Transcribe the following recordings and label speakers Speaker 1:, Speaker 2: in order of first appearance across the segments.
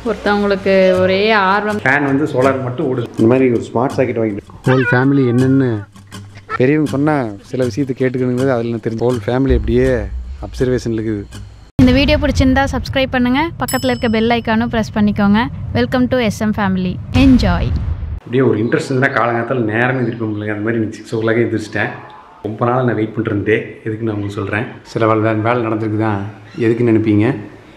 Speaker 1: ஒருத்தவங்களுக்கு ஒரே ஆர்வம்
Speaker 2: ஃபேன் வந்து சோலார் மட்டும் ஓடுது இந்த மாதிரி ஒரு ஸ்மார்ட் சாக்கெட் வாங்கிட்டு ஹோல் ஃபேமிலி என்னென்னு பெரியவங்க சொன்னால் சில விஷயத்தை கேட்டுக்கணுங்கிறது அதில் தெரிஞ்சு ஹோல் ஃபேமிலி அப்படியே அப்சர்வேஷன் இருக்குது
Speaker 1: இந்த வீடியோ பிடிச்சிருந்தா சப்ஸ்கிரைப் பண்ணுங்கள் பக்கத்தில் இருக்க பெல் ஐக்கானும் ப்ரெஸ் பண்ணிக்கோங்க welcome to SM family enjoy
Speaker 2: அப்படியே ஒரு இன்ட்ரெஸ்ட் இருந்தால் காலங்காலத்தில் நேரமே எதிர்க்க முடியல அந்த மாதிரி இன்னைக்கு சிக்ஸ் ஓ கிளாக்கே எந்திரிச்சிட்டேன் ரொம்ப நாள் நான் வெயிட் பண்ணிருந்தேன் எதுக்கு நான் உங்களுக்கு சொல்கிறேன் சில வேலை வேலை வேலை நடந்திருக்கு தான் எதுக்குன்னு நினைப்பீங்க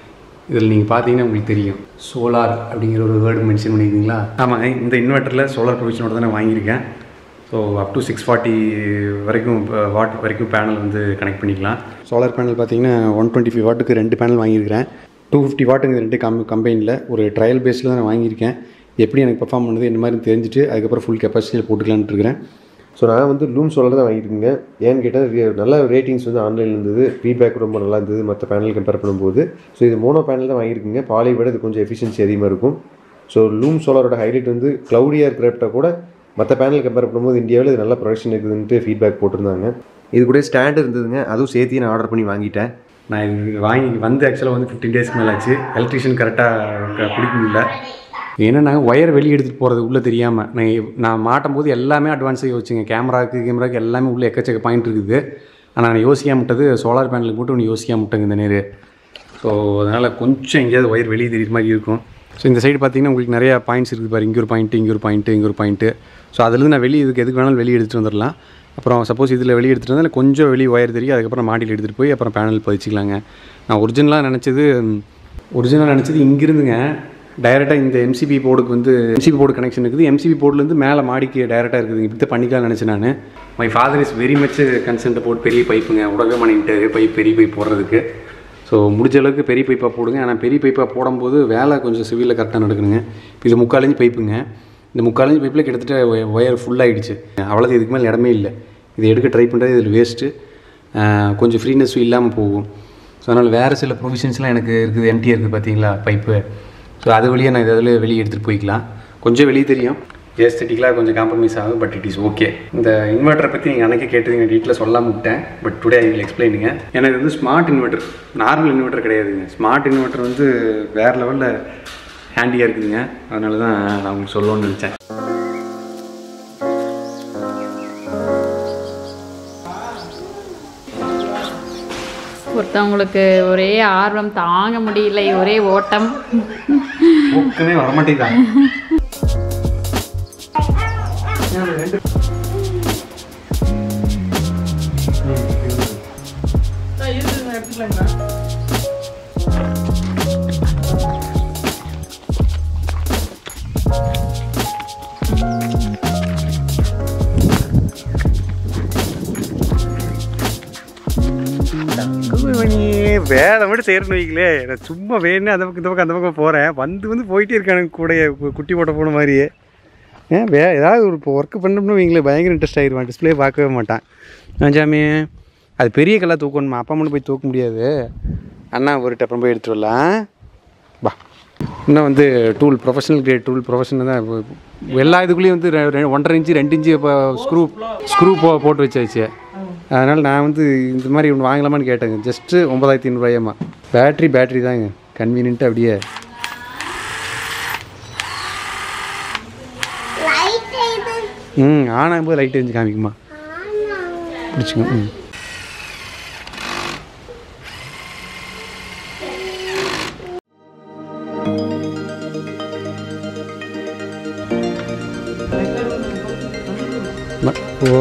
Speaker 2: இதில் நீங்கள் பார்த்தீங்கன்னா உங்களுக்கு தெரியும் சோலார் அப்படிங்கிற ஒரு வேர்டு மென்ஷன் பண்ணியிருக்கீங்களா ஆமாங்க இந்த இன்வெர்ட்டரில் சோலார் ப்ரொவிஷனோட தான் நான் வாங்கியிருக்கேன் so up to six forty வரைக்கும் வாட் வரைக்கும் பேனல் வந்து கனெக்ட் பண்ணிக்கலாம் சோலார் பேனல் பார்த்தீங்கன்னா ஒன் டுவெண்ட்டி ஃபைவ் வாட்டுக்கு ரெண்டு பேனல் வாங்கியிருக்கிறேன் டூ ஃபிஃப்டி வாட்டுங்க ரெண்டு கம் கம்பெனியில் ஒரு ட்ரையல் பேஸில் தான் நான் வாங்கியிருக்கேன் எப்படி எனக்கு பெர்ஃபார்ம் பண்ணுது என்ன மாதிரி தெரிஞ்சுட்டு அதுக்கப்புறம் ஃபுல் கெப்பாசிட்டியில் போட்டுக்கலான்ட்டு இருக்கிறேன்
Speaker 3: ஸோ நான் வந்து லூம் சோலார் தான் வாங்கியிருக்கேங்க ஏன்னு கேட்டால் நல்ல ரேட்டிங்ஸ் வந்து ஆன்லைனில் இருந்தது ஃபீட்பேக் ரொம்ப நல்லா இருந்தது மற்ற பேனல் கம்பேர் பண்ணும்போது ஸோ இது மோனோ பேனல் தான் வாங்கியிருக்குங்க பாலை விட இது கொஞ்சம் எஃபிஷியன்சி அதிகமாக இருக்கும் ஸோ லூம் சோலாரோட ஹைலைட் வந்து க்ளவுடியாக இருக்கிறப்ப கூட மற்ற பேனல் கம்பேர் பண்ணும்போது இந்தியாவில் இது நல்ல ப்ரொடக்ஷன் இருக்குதுன்ட்டு ஃபீட்பேக் போட்டிருந்தாங்க இது கூட ஸ்டாண்ட் இருந்ததுங்க அதுவும் சேர்த்து நான் ஆர்டர் பண்ணி வாங்கிட்டேன்
Speaker 2: நான் இது வாங்கி வந்து ஆக்சுவலாக வந்து ஃபிஃப்டீன் டேஸ்க்கு மேலே ஆச்சு எலக்ட்ரிஷியன் கரெக்டாக பிடிக்க முடியல என்னென்னா ஒயர் வெளியே எடுத்துகிட்டு போகிறது உள்ளே தெரியாமல் நான் எ- நான் மாட்டும் போது எல்லாமே அட்வான்ஸாக யோசிச்சுங்க கேமராக்கு கேமராக்கு எல்லாமே உள்ளே எக்கச்சக்க பாயிண்ட் இருக்குது ஆனால் நான் யோசிக்காம விட்டது சோலார் பேனலுக்கு மட்டும் ஒன்று யோசிக்காம விட்டேங்க இந்த நேரு ஸோ அதனால் கொஞ்சம் எங்கேயாவது ஒயர் வெளியே தெரியுற மாதிரி இருக்கும் ஸோ இந்த சைடு பார்த்தீங்கன்னா உங்களுக்கு நிறையா பாயிண்ட்ஸ் இருக்குது பாரு இங்கே ஒரு பாயிண்ட்டு இங்கே ஒரு பாயிண்ட்டு இங்கே ஒரு பாயிண்ட்டு ஸோ அதுலேருந்து நான் வெளியே இதுக்கு எதுக்கு வேணாலும் வெளியே எடுத்துகிட்டு வந்துடலாம் அப்புறம் சப்போஸ் இதில் வெளியே எடுத்துகிட்டு வந்தால் கொஞ்சம் வெளியே ஒயர் தெரியும் அதுக்கப்புறம் மாட்டியில் எடுத்துகிட்டு போய் அப்புறம் பேனல் பதிச்சிக்கலாங்க நான் ஒரிஜினலாக நினச்சது ஒரிஜினலாக நினச்சது இங்கிருந்துங்க டைரெக்டாக இந்த எம்சிபி போர்டுக்கு வந்து எம்சிபி போர்டு கனெக்ஷன் இருக்குது எம்சிபி போர்ட்லேருந்து மேலே மாடிக்கு டைரெக்டாக இருக்குது இப்படி தான் பண்ணிக்கலாம்னு நினச்சேன் நான் my father is very much consent போட்டு பெரிய பைப்புங்க உடவே பண்ணிட்டு பைப் பெரிய பைப் போடுறதுக்கு ஸோ முடிஞ்ச அளவுக்கு பெரிய பைப்பாக போடுங்க ஆனால் பெரிய பைப்பாக போடும்போது வேலை கொஞ்சம் சிவிலில் கரெக்டாக நடக்கணுங்க இப்போ இது முக்காலஞ்சு பைப்புங்க இந்த முக்காலஞ்சு பைப்பில் கிட்டத்தட்ட ஒயர் ஃபுல்லாகிடுச்சு அவ்வளோது இதுக்கு மேலே இடமே இல்லை இதை எடுக்க ட்ரை பண்ணுறது இதில் வேஸ்ட்டு கொஞ்சம் ஃப்ரீனஸும் இல்லாமல் போகும் ஸோ அதனால் வேறு சில ப்ரொவிஷன்ஸ்லாம் எனக்கு இருக்குது எம்டி இருக்குது பார்த்தீங்களா பைப்பு ஸோ அது வழியாக நான் இதில் வெளியே எடுத்துகிட்டு போய்க்கலாம் கொஞ்சம் வெளியே தெரியும் ஏஸ்தட்டிக்கலாக கொஞ்சம் காம்ப்ரமைஸ் ஆகும் பட் இட் இஸ் ஓகே இந்த இன்வெர்ட்டரை பற்றி நீங்கள் அன்றைக்கி கேட்டதுங்க டீட்டெயில் சொல்லாம விட்டேன் பட் டுடே ஐ வில் எக்ஸ்பிளைனுங்க எனக்கு வந்து ஸ்மார்ட் இன்வெர்ட்டர் நார்மல் இன்வெர்ட்டர் கிடையாதுங்க ஸ்மார்ட் இன்வெர்ட்டர் வந்து வேறு லெவலில் ஹேண்டியாக இருக்குதுங்க அதனால தான் நான் உங்களுக்கு சொல்லணும்னு நினச்சேன்
Speaker 1: ஒருத்தவங்களுக்கு ஒரே ஆர்வம் தாங்க முடியல ஒரே ஓட்டம்
Speaker 2: ஊக்கமே வரமாட்டேங்குதா வேலை மட்டும் செய்யறேன்னு வைக்கலே நான் சும்மா வேணும் அந்த பக்கம் இந்த பக்கம் அந்த பக்கம் போகிறேன் வந்து வந்து போயிட்டே இருக்கானுங்க கூட குட்டி போட்ட போன மாதிரியே ஏன் வே ஏதாவது ஒரு இப்போ ஒர்க் பண்ணோம்னு வைங்களேன் பயங்கர இன்ட்ரெஸ்ட் ஆகிடுவான் டிஸ்பிளே பார்க்கவே மாட்டான் நான் சாமி அது பெரிய கல்லாக தூக்கணுமா அப்பா மட்டும் போய் தூக்க முடியாது அண்ணா ஒரு அப்புறம் போய் எடுத்துட்டு வரலாம் வா இன்னும் வந்து tool professional grade tool professional தான் இப்போ எல்லா இதுக்குள்ளேயும் வந்து ரெ- ரெ- ஒன்றரை இன்ச்சு ரெண்டு இன்ச்சு இப்போ ஸ்க்ரூ ஸ்க்ரூ போ போட்டு வச்சாச்சு அதனால் நான் வந்து இந்த மாதிரி ஒன்று வாங்கலாமான்னு கேட்டேங்க ஜஸ்ட்டு ஒன்பதாயிரத்தி ஐநூறுரூவாயம்மா பேட்ரி பேட்ரி தாங்க கன்வீனியன்ட்டு அப்படியே ம் ஆனாகும் போது லைட் எரிஞ்சு காமிக்குமா பிடிச்சிங்க ம் ம- ஓ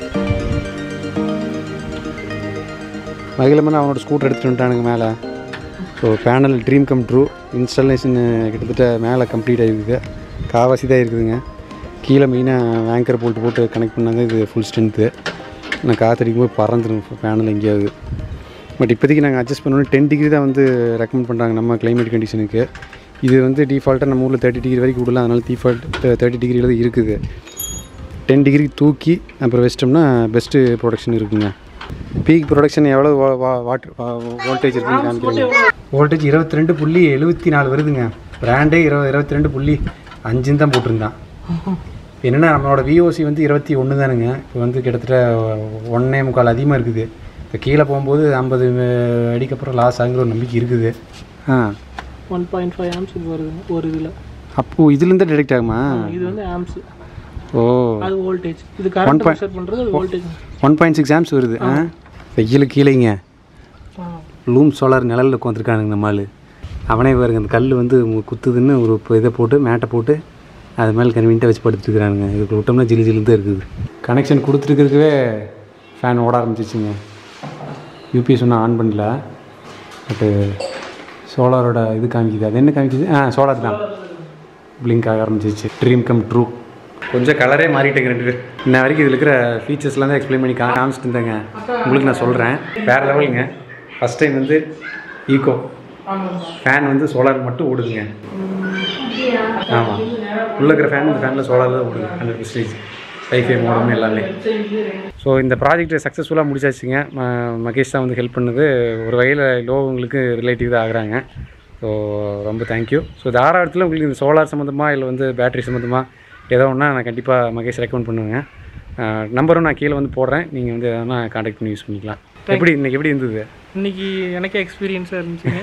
Speaker 2: மகிழமன் அவனோட ஸ்கூட்டர் எடுத்துகிட்டு வந்துட்டானுங்க மேலே so panel dream come true installation கிட்டத்தட்ட மேலே கம்ப்ளீட் ஆகிருக்குது காவாசி தான் இருக்குதுங்க கீழே மெயினாக வேங்கர் போட்டு போட்டு கனெக்ட் பண்ணாங்க இது ஃபுல் ஸ்ட்ரென்த்து நான் காற்றடிக்கும் போது பறந்துடும் பேனல் எங்கேயாவது பட் இப்போதைக்கு நாங்கள் அட்ஜஸ்ட் பண்ணணும் டென் டிகிரி தான் வந்து ரெக்கமெண்ட் பண்ணுறாங்க நம்ம climate கண்டிஷனுக்கு இது வந்து டிஃபால்ட்டாக நம்ம ஊரில் தேர்ட்டி டிகிரி வரைக்கும் விடலாம் அதனால டிஃபால்ட் தேர்ட்டி டிகிரியில் தான் இருக்குது டென் டிகிரி தூக்கி அப்புறம் வச்சிட்டோம்னா பெஸ்ட்டு ப்ரொடக்ஷன் இருக்குங்க பீக் ப்ரொடக்ஷன் எவ்வளோ வாட் வோல்டேஜ் இருக்குன்னு காமிக்கிறீங்க வோல்டேஜ் இருபத்தி ரெண்டு புள்ளி எழுபத்தி நாலு வருதுங்க பிராண்டே இருபது இருபத்தி ரெண்டு புள்ளி அஞ்சுன்னு தான் போட்டிருந்தான் என்னென்னா நம்மளோட விஓசி வந்து இருபத்தி ஒன்று தானுங்க இப்போ வந்து கிட்டத்தட்ட ஒன்றே முக்கால் அதிகமாக இருக்குது இப்போ கீழே போகும்போது ஐம்பது அடிக்கு அப்புறம் லாஸ் ஆகுங்கிற ஒரு நம்பிக்கை இருக்குது ஆ
Speaker 4: ஒன் பாயிண்ட் ஃபைவ் ஆம்ஸ் இது வருதுங்க ஒரு இதில்
Speaker 2: அப்போது இதுலேருந்து டிடெக்ட் ஆகுமா
Speaker 4: இது வந்து ஆம்ஸ்
Speaker 2: ஓ
Speaker 4: அது வோல்டேஜ் இது கரண்ட் மெஷர் பண்ணுறது அது voltage
Speaker 2: one point six amps வருது ஆ வெயில் கீழேங்க லூம் சோலார் நிழலில் உட்காந்துருக்கானுங்க நம்ம ஆளு அவனே பாருங்க அந்த கல் வந்து மு- குத்துதுன்னு ஒரு இப்போ இதை போட்டு மேட்டை போட்டு அது மேலே கன்வீனியாக வச்சு படுத்துட்டு இருக்கிறானுங்க இதுக்கு விட்டோம்னா ஜிலி ஜிலுன்னு தான் இருக்குது கனெக்ஷன் கொடுத்துருக்கிறதுக்கவே ஃபேன் ஓட ஆரம்பிச்சிச்சுங்க யூபிஎஸ் ஒன்றும் ஆன் பண்ணல பட்டு சோலாரோட இது காமிக்குது அது என்ன காமிக்குது ஆ சோலார் தான் பிளிங்க் ஆக ஆரம்பிச்சிச்சு ட்ரீம் கம் ட்ரூ கொஞ்சம் கலரே மாறிட்டேங்க ரெண்டு பேர் இன்ன வரைக்கும் இதில் இருக்கிற ஃபீச்சர்ஸ்லாம் தான் எக்ஸ்பிளைன் பண்ணி கா- காமிச்சிட்டு இருந்தேங்க உங்களுக்கு நான் சொல்கிறேன் வேறு லெவலுங்க ஃபஸ்ட் டைம் வந்து ஈகோ ஃபேன் வந்து சோலார் மட்டும் ஓடுதுங்க ஆமாம் உள்ள இருக்கிற ஃபேன் இந்த ஃபேனில் சோலாரில் தான் ஓடுது ஹண்ட்ரட் பர்சன்டேஜ் வைஃபை மோடம் எல்லாமே ஸோ இந்த ப்ராஜெக்ட் சக்ஸஸ்ஃபுல்லாக முடிச்சாச்சுங்க ம- மகேஷ் தான் வந்து ஹெல்ப் பண்ணது ஒரு வகையில் லோவங்களுக்கு ரிலேட்டிவ் தான் ஆகுறாங்க ஸோ ரொம்ப தேங்க்யூ ஸோ தாராளத்தில் உங்களுக்கு இந்த சோலார் சம்மந்தமாக இல்லை வந்து பேட்டரி சம்மந்தமாக ஏதோ ஒன்றா நான் கண்டிப்பாக மகேஷ் ரெக்கமெண்ட் பண்ணுவேங்க நம்பரும் நான் கீழே வந்து போடுறேன் நீங்கள் வந்து எதனா காண்டாக்ட் பண்ணி யூஸ் பண்ணிக்கலாம் எப்படி இன்னைக்கு எப்படி இருந்தது
Speaker 4: இன்னைக்கு எனக்கே எக்ஸ்பீரியன்ஸாக இருந்துச்சுங்க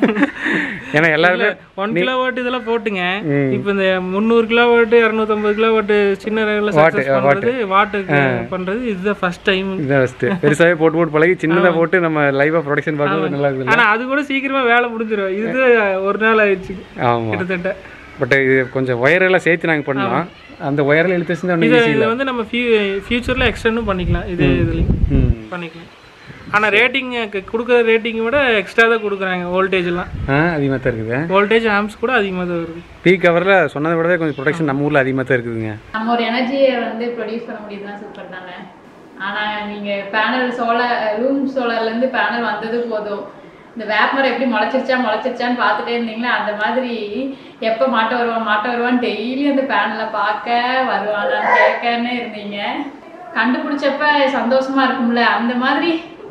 Speaker 2: ஏன்னா எல்லாருமே
Speaker 4: ஒன் கிலோ வாட் இதெல்லாம் போட்டுங்க இப்போ இந்த முந்நூறு கிலோ வாட் இரநூத்தம்பது கிலோ வாட் சின்ன ரேகில் சக்ஸஸ் பண்ணுறது வாட்டுக்கு பண்ணுறது இதுதான் ஃபர்ஸ்ட் டைம்
Speaker 2: இதான் ஃபஸ்ட்டு பெருசாகவே போட்டு போட்டு பழகி சின்னதாக போட்டு நம்ம லைவாக ப்ரொடக்ஷன் பார்க்கும்போது நல்லா இருக்குது
Speaker 4: ஆனால் அது கூட சீக்கிரமா வேலை முடிஞ்சிடும் இது ஒரு நாள் ஆயிடுச்சு
Speaker 2: ஆமாம்
Speaker 4: கிட்டத்தட்ட
Speaker 2: பட் இது கொஞ்சம் ஒயரெல்லாம் சேர்த்து நாங்கள் பண்ணோம் அந்த ஒயரில் இழுத்து வச்சுருந்தா ஒன்றும்
Speaker 4: இதை
Speaker 2: ஈஸி
Speaker 4: இதை வந்து நம்ம ஃபியூ ஃபியூச்சரில் எக்ஸ்டெண்டும் பண்ணிக்கலாம் இது இதுலேயும்
Speaker 2: ம்
Speaker 4: பண்ணிக்கலாம் ஆனால் ரேட்டிங் கொடுக்குற ரேட்டிங்கை விட எக்ஸ்ட்ரா தான் கொடுக்குறாங்க வோல்டேஜ்லாம்
Speaker 2: ஆ அதிகமாக தான் இருக்குது
Speaker 4: வோல்டேஜ் ஆம்ஸ் கூட அதிகமாக தான் வருது
Speaker 2: பீக் ஹவரில் சொன்னதை விடவே கொஞ்சம் ப்ரொடக்ஷன் நம்ம ஊரில் அதிகமாக தான் இருக்குதுங்க
Speaker 1: நம்ம ஒரு எனர்ஜியை வந்து ப்ரொடியூஸ் பண்ண முடியுதுன்னா சூப்பர் தானே ஆனால் நீங்கள் பேனல் சோலார் ரூம் சோலார்லேருந்து பேனல் வந்தது போதும் இந்த வேப்பமரம் எப்படி முளைச்சிருச்சா முளைச்சிருச்சான்னு பார்த்துட்டே இருந்தீங்களா அந்த மாதிரி எப்போ மாட்ட வருவான் மாட்ட வருவான் டெய்லி அந்த பேனலை பார்க்க வருவானான்னு கேட்கன்னு இருந்தீங்க கண்டுபிடிச்சப்ப சந்தோஷமா இருக்கும்ல அந்த மாதிரி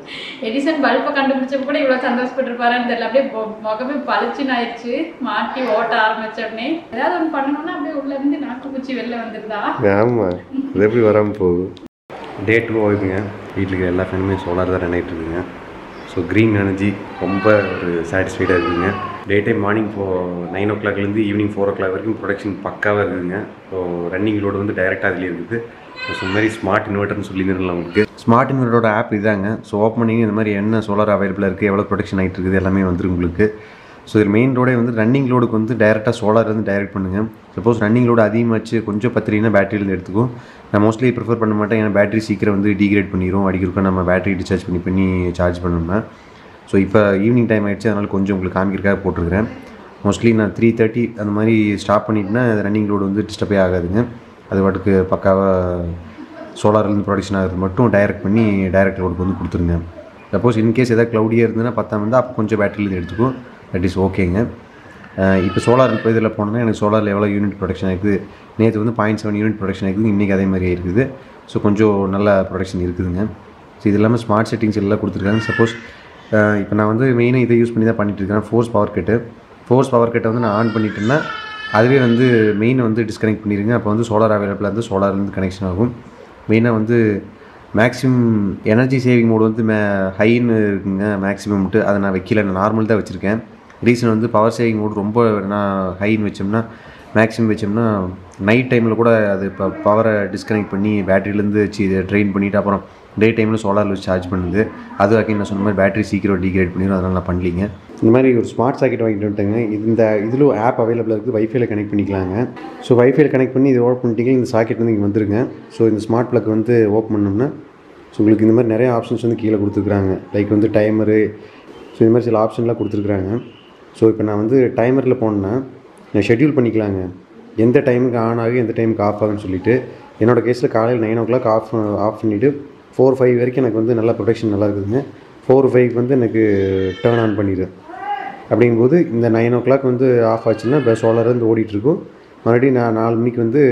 Speaker 1: எடிசன் பல்பை கண்டுபிடிச்சப்ப கூட இவ்வளோ சந்தோஷப்பட்டிருப்பாரான்னு தெரியல அப்படியே மொ- முகமே பளிச்சுன்னு ஆயிடுச்சு மாட்டி ஓட்ட ஆரம்பிச்ச உடனே ஏதாவது ஒன்று பண்ணணும்னா அப்படியே உள்ள இருந்து நாக்கு பூச்சி வெளில வந்துருதா
Speaker 3: ஆமாம் அது எப்படி வராமல் போகும்
Speaker 2: டே டூ ஆகுதுங்க வீட்டில் இருக்கிற எல்லா ஃபேனுமே சோலார் தான் ரன் ஆகிட்டு இருக்குங்க ஸோ க்ரீன் எனர்ஜி ரொம்ப ஒரு சாட்டிஸ்ஃபைடாக இருக்குதுங்க டே டைம் மார்னிங் ஃபோ நைன் ஓ கிளாக்லேருந்து ஈவினிங் ஃபோர் ஓ கிளாக் வரைக்கும் ப்ரொடக்ஷன் பக்காவாக இருக்குதுங்க ஸோ ரன்னிங் லோடு வந்து டைரெக்டாக அதுலேயே இருக்குது ஸோ இந்த மாதிரி ஸ்மார்ட் இன்வெர்ட்டர்னு சொல்லியிருந்தேன் உங்களுக்கு ஸ்மார்ட் இன்வெர்ட்டரோட ஆப் இதாங்க ஸோ ஓப்பன் பண்ணி இந்த மாதிரி என்ன சோலார் அவைலபிளாக இருக்குது எவ்வளோ ப்ரொடக்ஷன் ஆகிட்டு இருக்குது எல்லாமே வந்துருக்கு உங்களுக்கு ஸோ இது மெயின் ரோடே வந்து ரன்னிங் லோடுக்கு வந்து டேரெக்டாக சோலார் வந்து டைரக்ட் பண்ணுங்கள் சப்போஸ் ரன்னிங் லோடு அதிகமாச்சு கொஞ்சம் பத்திரினா பேட்டரியிலேருந்து எடுத்துக்கும் நான் மோஸ்ட்லி ப்ரிஃபர் பண்ண மாட்டேன் ஏன்னா பேட்டரி சீக்கிரம் வந்து டீக்ரேட் பண்ணிடும் அடிக்கிறக்க நம்ம பேட்டரி டிஸ்சார்ஜ் பண்ணி பண்ணி சார்ஜ் பண்ணோம்னா ஸோ இப்போ ஈவினிங் டைம் ஆயிடுச்சு அதனால் கொஞ்சம் உங்களுக்கு காமிக்கிறக்காக போட்டிருக்கிறேன் மோஸ்ட்லி நான் த்ரீ தேர்ட்டி அந்த மாதிரி ஸ்டாப் பண்ணிட்டேன்னா ரன்னிங் லோடு வந்து டிஸ்டர்பே ஆகாதுங்க அது பாட்டுக்கு பக்காவாக சோலார்லேருந்து ப்ரொடக்ஷன் ஆகிறது மட்டும் டைரக்ட் பண்ணி டைரக்ட் லோடுக்கு வந்து கொடுத்துருங்க சப்போஸ் இன்கேஸ் எதாவது க்ளவுடியாக இருந்ததுன்னா பத்தாம இருந்தால் அப்போ கொஞ்சம் பேட்டரியிலேருந்து எடுத்துக்கும் தட் இஸ் ஓகேங்க இப்போ சோலார் இப்போ இதில் போனோன்னா எனக்கு சோலாரில் எவ்வளோ யூனிட் ப்ரொடக்ஷன் ஆகுது நேற்று வந்து பாயிண்ட் செவன் யூனிட் ப்ரொடக்ஷன் ஆகுது இன்றைக்கி அதே மாதிரி இருக்குது ஸோ கொஞ்சம் நல்ல ப்ரொடக்ஷன் இருக்குதுங்க ஸோ இது இல்லாமல் ஸ்மார்ட் செட்டிங்ஸ் எல்லாம் கொடுத்துருக்காங்க சப்போஸ் இப்போ நான் வந்து மெயினாக இதை யூஸ் பண்ணி தான் பண்ணிட்டு இருக்கேன் force power cut force power கட்டை வந்து நான் ஆன் பண்ணிட்டேன்னா அதுவே வந்து மெயினை வந்து டிஸ்கனெக்ட் பண்ணிடுங்க அப்போ வந்து சோலார் அவைலபிளாக இருந்து சோலார்லேருந்து கனெக்ஷன் ஆகும் மெயினாக வந்து மேக்ஸிமம் எனர்ஜி சேவிங் மோடு வந்து மே ஹைன்னு இருக்குங்க மேக்ஸிமம்ட்டு அதை நான் வைக்கல நான் நார்மல் தான் வச்சுருக்கேன் ரீசன் வந்து பவர் சேவிங் மோடு ரொம்ப நான் ஹைன்னு வச்சோம்னா மேக்ஸிமம் வச்சோம்னா நைட் டைமில் கூட அது இப்போ பவரை டிஸ்கனெக்ட் பண்ணி பேட்டரியிலேருந்து வச்சு இதை ட்ரெயின் பண்ணிவிட்டு அப்புறம் டே டைமில் சோலாரில் வச்சு சார்ஜ் பண்ணுது அது அகைன் நான் சொன்ன மாதிரி பேட்டரி சீக்கிரம் டீக்ரேட் பண்ணிடும் அதனால் நான் பண்ணலிங்க இந்த மாதிரி ஒரு ஸ்மார்ட் சாக்கெட் வாங்கிட்டு வந்துட்டேங்க இது இந்த இதில் ஆப் அவைலபிளாக இருக்குது வைஃபைல கனெக்ட் பண்ணிக்கலாங்க ஸோ வைஃபைல கனெக்ட் பண்ணி இது ஓப்பன் பண்ணிட்டீங்க இந்த சாக்கெட் வந்து இங்கே வந்துருங்க ஸோ இந்த ஸ்மார்ட் ப்ளக் வந்து ஓப்பன் பண்ணோம்னா ஸோ உங்களுக்கு இந்த மாதிரி நிறைய ஆப்ஷன்ஸ் வந்து கீழே கொடுத்துருக்குறாங்க லைக் வந்து டைமரு ஸோ இந்த மாதிரி சில ஆப்ஷன்லாம் கொடுத்துருக்குறாங்க ஸோ இப்போ நான் வந்து டைமரில் போனேன்னா நான் ஷெட்யூல் பண்ணிக்கலாங்க எந்த டைமுக்கு ஆன் ஆகும் எந்த டைமுக்கு ஆஃப் ஆகுன்னு சொல்லிட்டு என்னோடய கேஸில் காலையில் nine o'clock off off பண்ணிவிட்டு ஃபோர் ஃபைவ் வரைக்கும் எனக்கு வந்து நல்லா ப்ரொடெக்ஷன் நல்லா இருக்குதுங்க ஃபோர் ஃபைவ் வந்து எனக்கு டேர்ன் ஆன் பண்ணிடு அப்படிங்கும்போது இந்த நைன் ஓ கிளாக் வந்து ஆஃப் ஆச்சுன்னா இப்போ சோலார் வந்து ஓடிட்டுருக்கும் மறுபடியும் நான் நாலு மணிக்கு வந்து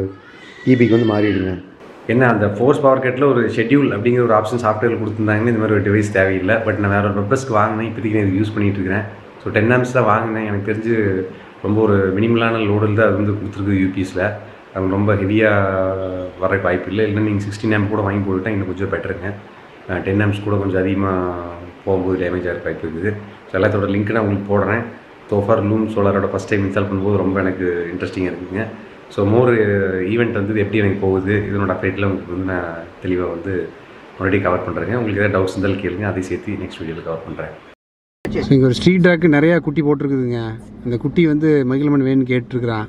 Speaker 2: இபிக்கு வந்து மாறிடுங்க என்ன அந்த ஃபோர்ஸ் பவர் கட்டில் ஒரு ஷெட்யூல் அப்படிங்கிற ஒரு ஆப்ஷன் சாஃப்ட்வேர் கொடுத்துருந்தாங்கன்னு இந்த மாதிரி ஒரு டிவைஸ் தேவையில்லை பட் நான் வேற ஒரு பர்பஸ்க்கு வாங்கினேன் இப்போதைக்கு நான் இது யூஸ் பண்ணிட்டு இருக்கிறேன் ஸோ டென் ஆம்ஸ் தான் வாங்கினேன் எனக்கு தெரிஞ்சு ரொம்ப ஒரு மினிமலான லோடில் தான் அது வந்து கொடுத்துருக்கு யூபிஎஸில் அவங்க ரொம்ப ஹெவியாக வர வாய்ப்பு இல்லை இல்லை நீங்கள் சிக்ஸ்டீன் ஆம்ப் கூட வாங்கி போட்டுட்டா இன்னும் கொஞ்சம் பெட்டருங்க டென் ஆம்ஸ் கூட கொஞ்சம் அதிகமாக போகும்போது டேமேஜ் ஆகிற வாய்ப்பு இருக்குது ஸோ எல்லாத்தோட லிங்க் நான் உங்களுக்கு போடுறேன் சோஃபார் லூம் சோலாரோட ஃபஸ்ட் டைம் இன்ஸ்டால் பண்ணும்போது ரொம்ப எனக்கு இன்ட்ரெஸ்டிங்காக இருக்குங்க ஸோ மோர் ஈவெண்ட் வந்து இது எப்படி எனக்கு போகுது இதனோட அப்டேட்டில் உங்களுக்கு வந்து நான் தெளிவாக வந்து மறுபடியும் கவர் பண்ணுறேங்க உங்களுக்கு ஏதாவது டவுட்ஸ் இருந்தாலும் கேளுங்க அதையும் சேர்த்து நெக்ஸ்ட் வீடியோவில் கவர் பண்ணுறேன்
Speaker 5: இங்கே ஒரு ஸ்ட்ரீட் டாக்கு நிறையா குட்டி போட்டிருக்குதுங்க அந்த குட்டி வந்து மகிழ்மன் வேணும்னு கேட்டுருக்குறான்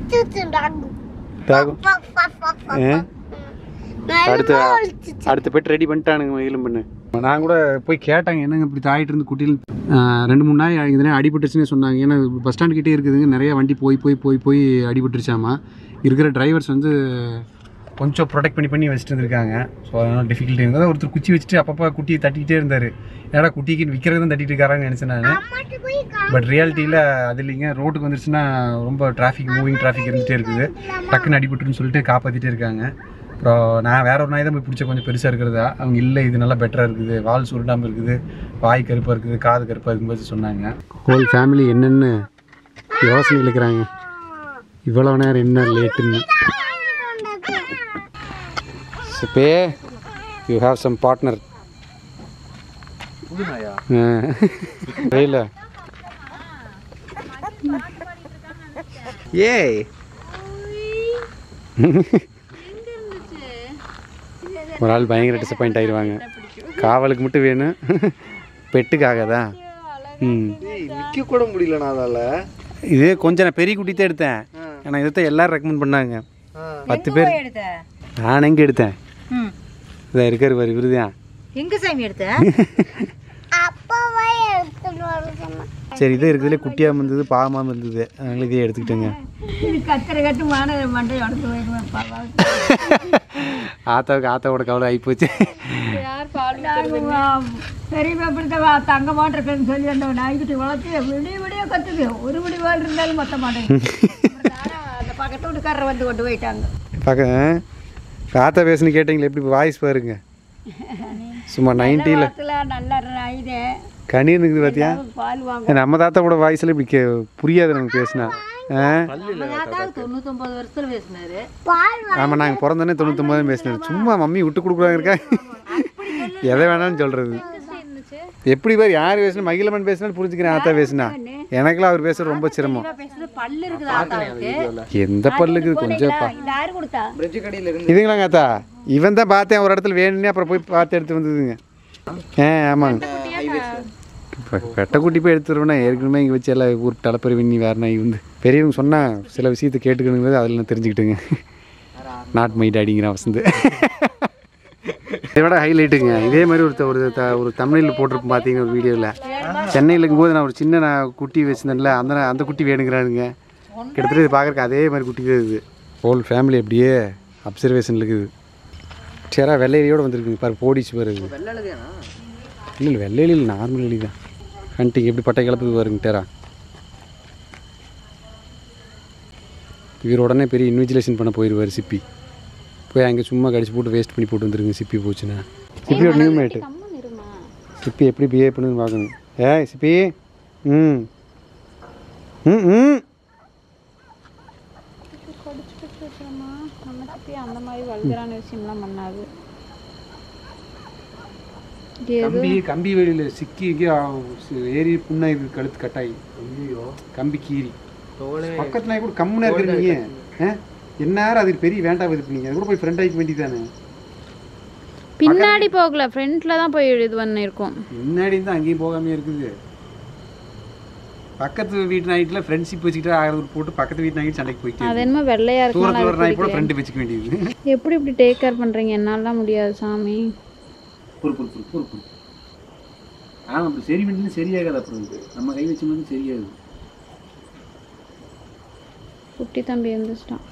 Speaker 5: அடுத்து அடுத்த பெட் ரெடி பண்ணிட்டானுங்க மகிழும் பண்ணு நான் கூட போய் கேட்டாங்க என்னங்க இப்படி தாயிட்டு இருந்து குட்டியில் ஆஹ், ரெண்டு மூணு நாள் இதனே அடிபட்டுச்சுன்னு சொன்னாங்க ஏன்னா பஸ் ஸ்டாண்ட் கிட்டே இருக்குதுங்க நிறைய வண்டி போய் போய் போய் போய் அடிபட்டுருச்சாமா இருக்கிற டிரைவர்ஸ் வந்து கொஞ்சம் ப்ரொடெக்ட் பண்ணி பண்ணி வச்சுட்டு இருந்திருக்காங்க ஸோ அதனால் டிஃபிகல்ட்டி இருந்தது ஒருத்தர் குச்சி வச்சுட்டு அப்பப்போ குட்டியை தட்டிக்கிட்டே இருந்தார் ஏன்னா குட்டிக்கு விற்கிறது தான் தட்டிட்டு இருக்காரான்னு நினச்சேன் நான் பட் ரியாலிட்டியில் அது இல்லைங்க ரோட்டுக்கு வந்துருச்சுன்னா ரொம்ப டிராஃபிக் மூவிங் டிராஃபிக் இருந்துகிட்டே இருக்குது டக்குன்னு அடிபட்டுருன்னு சொல்லிட்டு காப்பாற்றிட்டே இருக்காங்க அப்புறம் நான் வேற ஒரு நாய் தான் போய் பிடிச்ச கொஞ்சம் பெருசாக இருக்கிறதா அவங்க இல்லை இது நல்லா பெட்டராக இருக்குது வால் சுருட்டாமல் இருக்குது வாய் கருப்பாக இருக்குது காது கருப்பாக இருக்கும்போது சொன்னாங்க ஹோல் ஃபேமிலி என்னென்னு யோசனை இருக்கிறாங்க இவ்வளோ நேரம் என்ன லேட்டுன்னு சிப்பே யூ ஹாவ் சம் பார்ட்னர் வெயில
Speaker 6: ஏய்
Speaker 5: ஒரு ஆள் பயங்கர டிசப்பாயிண்ட் ஆயிடுவாங்க காவலுக்கு மட்டும் வேணும் பெட்டுக்காகதா ம்
Speaker 6: நிக்க கூட முடியலண்ணா அதால
Speaker 5: இது கொஞ்சம் நான் பெரிய குட்டி தான் எடுத்தேன் ஏன்னா இதை எல்லாரும் ரெக்கமெண்ட் பண்ணாங்க பத்து பேர் நான் எங்கே எடுத்தேன்
Speaker 7: ம்.
Speaker 5: இதை இருக்காரு பாரு விருதான்
Speaker 7: எங்க சாமி எடுத்த
Speaker 5: சரி இதே இருக்கிறதுலே குட்டியாக இருந்தது பாவமாக இருந்தது அதனால இதே எடுத்துக்கிட்டேங்க
Speaker 7: இது கத்திர கட்டு மான மண்டை உடச்சு வைக்குவேன்
Speaker 5: ஆத்தாவுக்கு ஆத்தாவோட கவலை ஆகிப்போச்சு
Speaker 7: பெரியவா இப்படித்தான் தங்க மாட்டிருக்குன்னு சொல்லி அந்த நாய்க்குட்டி வளர்த்து விடிய விடிய கத்துது ஒரு விடி வாழ் இருந்தாலும் மொத்த மாட்டேங்குது அந்த பக்கத்து வீட்டுக்காரர் வந்து கொண்டு போயிட்டாங்க
Speaker 5: பார்க்க ஆத்தா பேசுன்னு கேட்டீங்களே எப்படி வாய்ஸ் பாருங்க சும்மா நைன்ட்டியில்
Speaker 7: பக்கத்துல நல்ல நாயுதே
Speaker 5: கணீர் இருக்குது பார்த்தியா
Speaker 7: பால் வாங்க
Speaker 5: நம்ம தாத்தா கூட வாய்ஸில் இப்படி கே புரியாது நமக்கு பேசினா ஆ
Speaker 7: தொண்ணூத்தொன்பது வருஷத்துல பேசினாரு
Speaker 5: ஆமாம் நாங்கள் பிறந்தோன்னே தொண்ணூத்தொம்பது பேசினார் சும்மா மம்மி விட்டு கொடுக்குறாங்க இருக்கா எதை வேணாலும் சொல்கிறது எப்படி பேர் யார் பேசினா மகிழமன் பேசினாலும் புரிஞ்சுக்கிறேன் ஆத்தா பேசினா எனக்கெல்லாம் அவர் பேசுறது ரொம்ப சிரமம்
Speaker 7: பேசுறது பல்லு இருக்குது ஆத்தாவுக்கு
Speaker 5: எந்த பல்லுக்கு கொஞ்சம் பா
Speaker 7: இந்த யாரு கொடுத்தா
Speaker 6: பிரிட்ஜ் கடையில இருந்து
Speaker 5: இதுங்களாங்க ஆத்தா இவன் தான் பார்த்தேன் ஒரு இடத்துல வேணும்னே அப்புறம் போய் பார்த்து எடுத்து வந்ததுங்க ஆ ஆமாங்க இப்போ வெட்டைக்குட்டி போய் எடுத்துருவேன்னா ஏற்கனவே இங்கே வச்சு எல்லாம் ஊர் தலைப்பறி விண்ணி வேற நாய் வந்து பெரியவங்க சொன்னால் சில விஷயத்தை கேட்டுக்கணுங்கிறது அதில் நான் தெரிஞ்சுக்கிட்டேங்க நாட் மை டாடிங்கிற வசந்து இதை விட ஹைலைட்டுங்க இதே மாதிரி ஒரு த- ஒரு த- ஒரு தமிழில் போட்டிருப்போம் பார்த்தீங்க ஒரு வீடியோவில் சென்னையில் இருக்கும்போது நான் ஒரு சின்ன நான் குட்டி வச்சுருந்தேன்ல அந்த நா- அந்த குட்டி வேணுங்கிறானுங்க கிட்டத்தட்ட இது பார்க்குறக்கு அதே மாதிரி குட்டி தான் இது ஹோல் ஃபேமிலி அப்படியே அப்சர்வேஷனில் இருக்குது சேரா வெள்ளையிலையோடு வந்திருக்குங்க பாரு போடிச்சு பாரு இது
Speaker 6: வெள்ளை அழகானா
Speaker 5: இல்லை இல்லை வெள்ளையில இல்லை நார்மல் எலி தான் ஹண்டிங் எப்படி பட்டை கிளப்புது பாருங்க டேரா இவர் உடனே பெரிய இன்விஜிலேஷன் பண்ண போயிடுவார் சிப்பி போய் அங்கே சும்மா கடிச்சு போட்டு வேஸ்ட் பண்ணி போட்டு வந்துருங்க சிப்பி போச்சுன்னா சிப்பியோட நியூ மேட்டு சிப்பி எப்படி பிஹேவ் பண்ணுன்னு பார்க்கணும் ஏய் சிப்பி ம் ம் ம்
Speaker 1: அந்த மாதிரி வல்கரான விஷயம்லாம் பண்ணாது
Speaker 5: கம்பி கம்பி வெளியில் சிக்கி எங்கேயோ ஏறி புண்ணாய் கழுத்து கட்டாயி ஐயோ கம்பி கீறி பக்கத்து நாய் கூட கம்முனா இருக்கிறீங்க என்ன நேரம் அது பெரிய வேண்டாம் இது பண்ணீங்க அது கூட போய் ஃப்ரெண்ட் ஆகிக்க வேண்டியதானே
Speaker 1: பின்னாடி போகல ஃப்ரண்ட்ல தான் போய் இது பண்ணிருக்கோம்
Speaker 5: முன்னாடி தான் அங்கேயும் போகாமே இருக்குது பக்கத்து வீட்டு நாய்ட்டில் ஃப்ரெண்ட்ஷிப் வச்சுக்கிட்டு ஆகிறது போட்டு பக்கத்து வீட்டு நாய்க்கு சண்டைக்கு போயிட்டு
Speaker 1: அது என்னமோ வெள்ளையா
Speaker 5: தூரத்தில் ஒரு நாய் கூட
Speaker 1: இருக்கு
Speaker 5: ஃப்ரெண்டு வச்சுக்க வேண்டியது
Speaker 1: எப்படி இப்படி டேக் கேர் பண்றீங்க என்னால முடியாது சாமி
Speaker 5: பொறு பொறு பொறு பொறு பொறு ஆமாம் அப்படி சரி பண்ணிட்டு சரியாகாது அப்புறம் இது. நம்ம கை வச்சு மட்டும் சரியாது
Speaker 1: குட்டி தம்பி இருந்துச்சிட்டான்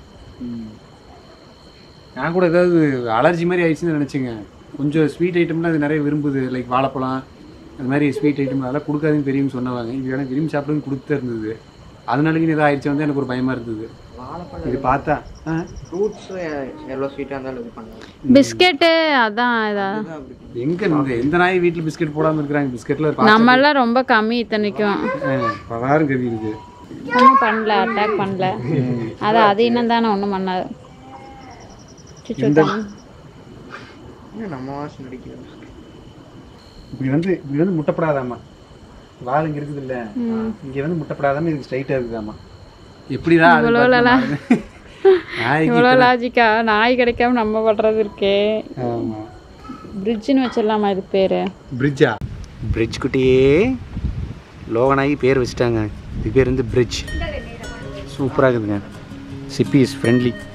Speaker 5: நான் கூட ஏதாவது அலர்ஜி மாதிரி ஆயிடுச்சுன்னு நினச்சிங்க கொஞ்சம் ஸ்வீட் ஐட்டம்லாம் அது நிறைய விரும்புது லைக் வாழைப்பழம் அந்த மாதிரி ஸ்வீட் ஐட்டம் அதெல்லாம் கொடுக்காதுன்னு பெரியவங்க சொன்னவாங்க இது எனக்கு விரும்பி சாப்பிடுன்னு கொடுத்தே இருந்தது அதனாலக்கு ஏதாவது ஆயிடுச்சு வந்து எனக்கு ஒரு பயமாக இருந்தது
Speaker 6: வாழைப்பழம்
Speaker 5: இது பார்த்தா ஆ
Speaker 6: ஃப்ரூட்ஸ் எவ்வளோ ஸ்வீட்டாக இருந்தாலும் இது பண்ணலாம்
Speaker 1: பிஸ்கெட்டு அதான் இதா
Speaker 6: இதுதான் அப்படி
Speaker 5: எங்க இந்த எந்த நாய் வீட்டில் பிஸ்கட் போடாமல் இருக்கிறாங்க பிஸ்கெட்டில்
Speaker 1: நம்மெல்லாம் ரொம்ப கம்மி இத்தனைக்கும்
Speaker 5: பதாரும் கவி இருக்கு
Speaker 1: ஒன்றும் பண்ணல அட்டாக் பண்ணல அது அது இன்னும் தானே ஒன்றும் பண்ணாது சுச்சு தம்பி.
Speaker 6: என்ன நம்ம வாசம் நடிக்கிறோம்
Speaker 5: இப்படி வந்து இப்படி வந்து முட்டைப்படாதாம்மா வால் இங்கே இருக்குது இல்லை இங்கே வந்து முட்டைப்படாதாம இதுக்கு ஸ்ட்ரைட்டாக இருக்குதாம்மா எப்படிதான் அது பார்த்து நாய்க்கு
Speaker 1: இவ்வளோ லாஜிக்கா நாய் கிடைக்காம நம்ம படுறது இருக்கே
Speaker 5: ஆமாம்
Speaker 1: பிரிட்ஜுன்னு வச்சிடலாமா இது பேர்
Speaker 5: பிரிட்ஜா பிரிட்ஜ் குட்டியே லோகனாகி பேர் வச்சுட்டாங்க இது பேர் வந்து பிரிட்ஜ் சூப்பராக இருக்குதுங்க சிப்பி இஸ் ஃப்ரெண்ட்லி